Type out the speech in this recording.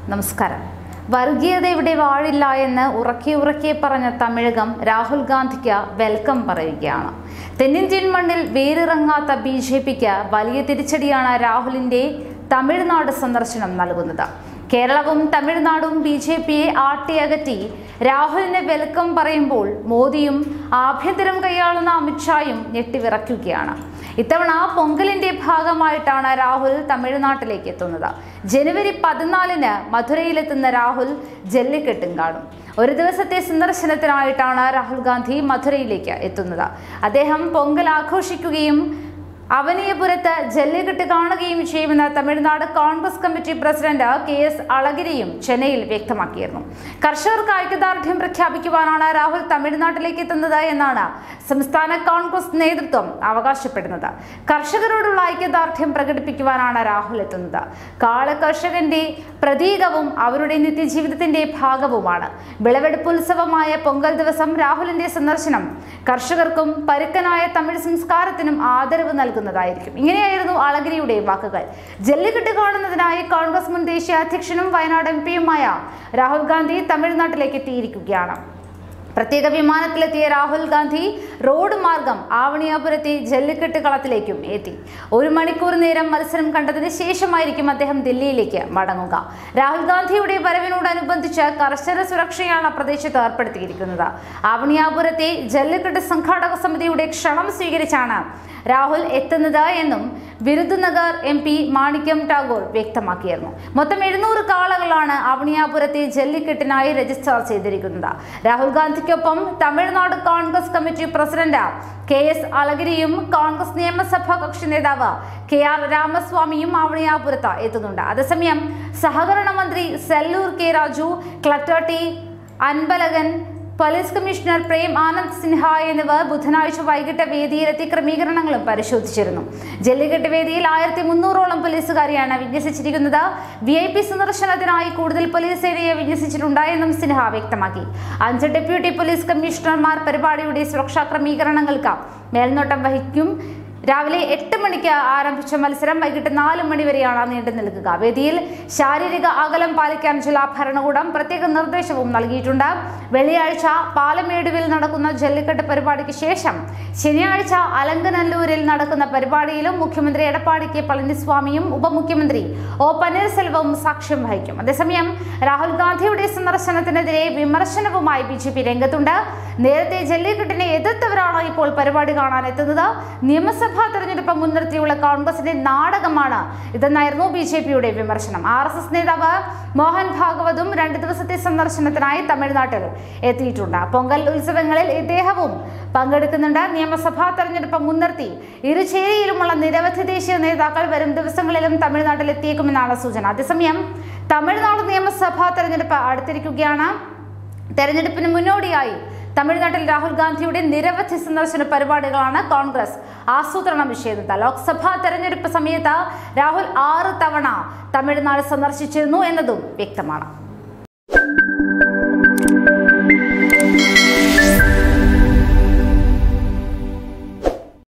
നമസ്കാരം വർഗീയത ഇവിടെ വാഴില്ല എന്ന് ഉറക്കെ ഉറക്കെ പറഞ്ഞ തമിഴകം രാഹുൽ ഗാന്ധിക്ക് വെൽക്കം പറയുകയാണ് തെന്നിന്ത്യൻ മണ്ണിൽ വേരിറങ്ങാത്ത ബി ജെ പിക്ക് വലിയ തിരിച്ചടിയാണ് രാഹുലിന്റെ തമിഴ്നാട് സന്ദർശനം നൽകുന്നത് കേരളവും തമിഴ്നാടും ബി ജെ പിയെ ആട്ടിയകറ്റി രാഹുലിന് വെൽക്കം പറയുമ്പോൾ മോദിയും ആഭ്യന്തരം കൈയാളുന്ന അമിത്ഷായും ഞെട്ടിവിറയ്ക്കുകയാണ് ഇത്തവണ പൊങ്കലിന്റെ ഭാഗമായിട്ടാണ് രാഹുൽ തമിഴ്നാട്ടിലേക്ക് എത്തുന്നത് ജനുവരി പതിനാലിന് മധുരയിലെത്തുന്ന രാഹുൽ ജല്ലിക്കെട്ടും കാണും ഒരു ദിവസത്തെ സന്ദർശനത്തിനായിട്ടാണ് രാഹുൽ ഗാന്ധി മധുരയിലേക്ക് എത്തുന്നത് അദ്ദേഹം പൊങ്കൽ ആഘോഷിക്കുകയും അവനിയപുരത്ത് ജല്ലിക്കെട്ട് കാണുകയും ചെയ്യുമെന്ന് Tamil Nadu Congress committee president K S അളഗിരിയും ചെന്നൈയിൽ വ്യക്തമാക്കിയിരുന്നു കർഷകർക്ക് ഐക്യദാർഢ്യം പ്രഖ്യാപിക്കുവാനാണ് രാഹുൽ തമിഴ്നാട്ടിലേക്ക് എത്തുന്നത് എന്നാണ് സംസ്ഥാന കോൺഗ്രസ് നേതൃത്വം അവകാശപ്പെടുന്നത് കർഷകരോടുള്ള ഐക്യദാർഢ്യം പ്രകടിപ്പിക്കുവാനാണ് രാഹുൽ എത്തുന്നത് കാള കർഷകന്റെ പ്രതീകവും അവരുടെ നിത്യജീവിതത്തിന്റെ ഭാഗവുമാണ് വിളവെടുപ്പ് ഉത്സവമായ പൊങ്കൽ ദിവസം രാഹുലിന്റെ സന്ദർശനം കർഷകർക്കും പരുക്കനായ തമിഴ് സംസ്കാരത്തിനും ആദരവ് നൽകുന്നതായിരിക്കും ഇങ്ങനെയായിരുന്നു അളഗിരിയുടെ വാക്കുകൾ ജല്ലിക്കെട്ട് കാണുന്നതിനായി കോൺഗ്രസ് മുൻ ദേശീയ അധ്യക്ഷനും വയനാട് എം പിയുമായ രാഹുൽ ഗാന്ധി തമിഴ്നാട്ടിലേക്ക് എത്തിയിരിക്കുകയാണ് പ്രത്യേക വിമാനത്തിലെത്തിയ രാഹുൽ ഗാന്ധി റോഡ് മാർഗം ആവണിയാപുരത്തെ ജല്ലിക്കെട്ട് കളത്തിലേക്കും എത്തി ഒരു മണിക്കൂർ നേരം മത്സരം കണ്ടതിന് ശേഷമായിരിക്കും അദ്ദേഹം ദില്ലിയിലേക്ക് മടങ്ങുക രാഹുൽ ഗാന്ധിയുടെ വരവിനോടനുബന്ധിച്ച് കർശന സുരക്ഷയാണ് പ്രദേശത്ത് ഏർപ്പെടുത്തിയിരിക്കുന്നത് ആവണിയാപുരത്തെ ജല്ലിക്കെട്ട് സംഘാടക സമിതിയുടെ ക്ഷണം സ്വീകരിച്ചാണ് രാഹുൽ എത്തുന്നത് എന്നും വിരുദുനഗർ എം പി മാണിക്യം ടാഗോർ വ്യക്തമാക്കിയിരുന്നു മൊത്തം എഴുന്നൂറ് കാളകളാണ് അവണിയാപുരത്തെ ജല്ലിക്കെട്ടിനായി രജിസ്റ്റർ ചെയ്തിരിക്കുന്നത് രാഹുൽ ഗാന്ധിക്കൊപ്പം Tamil Nadu Congress committee president K S അളഗിരിയും കോൺഗ്രസ് നിയമസഭാ കക്ഷി നേതാവ് കെ ആർ രാമസ്വാമിയും ആവണിയാപുരത്ത് എത്തുന്നുണ്ട് അതേസമയം സഹകരണ മന്ത്രി Sellur K Raju collector T Anbalagan police commissioner Prem Anand Sinha എന്നിവർ ബുധനാഴ്ച വൈകിട്ട് വേദിയിലെത്തി ക്രമീകരണങ്ങളും പരിശോധിച്ചിരുന്നു ജല്ലിക്കെട്ട് വേദിയിൽ ആയിരത്തി മുന്നൂറോളം പോലീസുകാരെയാണ് വിന്യസിച്ചിരിക്കുന്നത് വി ഐ പി സന്ദർശനത്തിനായി കൂടുതൽ പോലീസ് സേനയെ വിന്യസിച്ചിട്ടുണ്ട് എന്നും സിൻഹ വ്യക്തമാക്കി അഞ്ച് ഡെപ്യൂട്ടി പോലീസ് കമ്മീഷണർമാർ പരിപാടിയുടെ സുരക്ഷാ ക്രമീകരണങ്ങൾക്ക് മേൽനോട്ടം വഹിക്കും രാവിലെ എട്ട് മണിക്ക് ആരംഭിച്ച മത്സരം വൈകിട്ട് നാല് മണി വരെയാണ് നീണ്ടു നിൽക്കുക വേദിയിൽ ശാരീരിക അകലം പാലിക്കാൻ ജില്ലാ ഭരണകൂടം പ്രത്യേക നിർദ്ദേശവും നൽകിയിട്ടുണ്ട് വെള്ളിയാഴ്ച പാലമേടുവിൽ നടക്കുന്ന ജല്ലിക്കെട്ട് പരിപാടിക്ക് ശേഷം ശനിയാഴ്ച അലങ്കനല്ലൂരിൽ നടക്കുന്ന പരിപാടിയിലും മുഖ്യമന്ത്രി എടപ്പാടി കെ പളനിസ്വാമിയും ഉപമുഖ്യമന്ത്രി ഒ പന്നീർസെൽവവും സാക്ഷ്യം വഹിക്കും അതേസമയം രാഹുൽ ഗാന്ധിയുടെ സന്ദർശനത്തിനെതിരെ വിമർശനവുമായി ബി ജെ പി രംഗത്തുണ്ട് നേരത്തെ ജല്ലിക്കെട്ടിനെ എതിർത്തവരാണ് ഇപ്പോൾ പരിപാടി കാണാൻ എത്തുന്നത് നിയമസഭ ലോക്സഭാ തെരഞ്ഞെടുപ്പ് മുൻനിർത്തിയുള്ള കോൺഗ്രസിന്റെ നാടകമാണ് ഇതെന്നായിരുന്നു ബി ജെ പിയുടെ വിമർശനം ആർ എസ് എസ് നേതാവ് മോഹൻ ഭാഗവതും രണ്ട് ദിവസത്തെ സന്ദർശനത്തിനായി തമിഴ്നാട്ടിൽ എത്തിയിട്ടുണ്ട് പൊങ്കൽ ഉത്സവങ്ങളിൽ ഇദ്ദേഹവും പങ്കെടുക്കുന്നുണ്ട് നിയമസഭാ തെരഞ്ഞെടുപ്പ് മുൻനിർത്തി ഇരുചേരിയിലുമുള്ള നിരവധി ദേശീയ നേതാക്കൾ വരും ദിവസങ്ങളിലും തമിഴ്നാട്ടിൽ എത്തിയേക്കുമെന്നാണ് സൂചന അതേസമയം തമിഴ്നാട് നിയമസഭാ തെരഞ്ഞെടുപ്പ് അടുത്തിരിക്കുകയാണ് തെരഞ്ഞെടുപ്പിന് മുന്നോടിയായി തമിഴ്നാട്ടിൽ രാഹുൽ ഗാന്ധിയുടെ നിരവധി സന്ദർശന പരിപാടികളാണ് കോൺഗ്രസ് ആസൂത്രണം ചെയ്യുന്നത് ലോക്സഭാ തെരഞ്ഞെടുപ്പ് സമയത്ത് രാഹുൽ ആറ് തവണ തമിഴ്നാട് സന്ദർശിച്ചിരുന്നു എന്നതും വ്യക്തമാണ്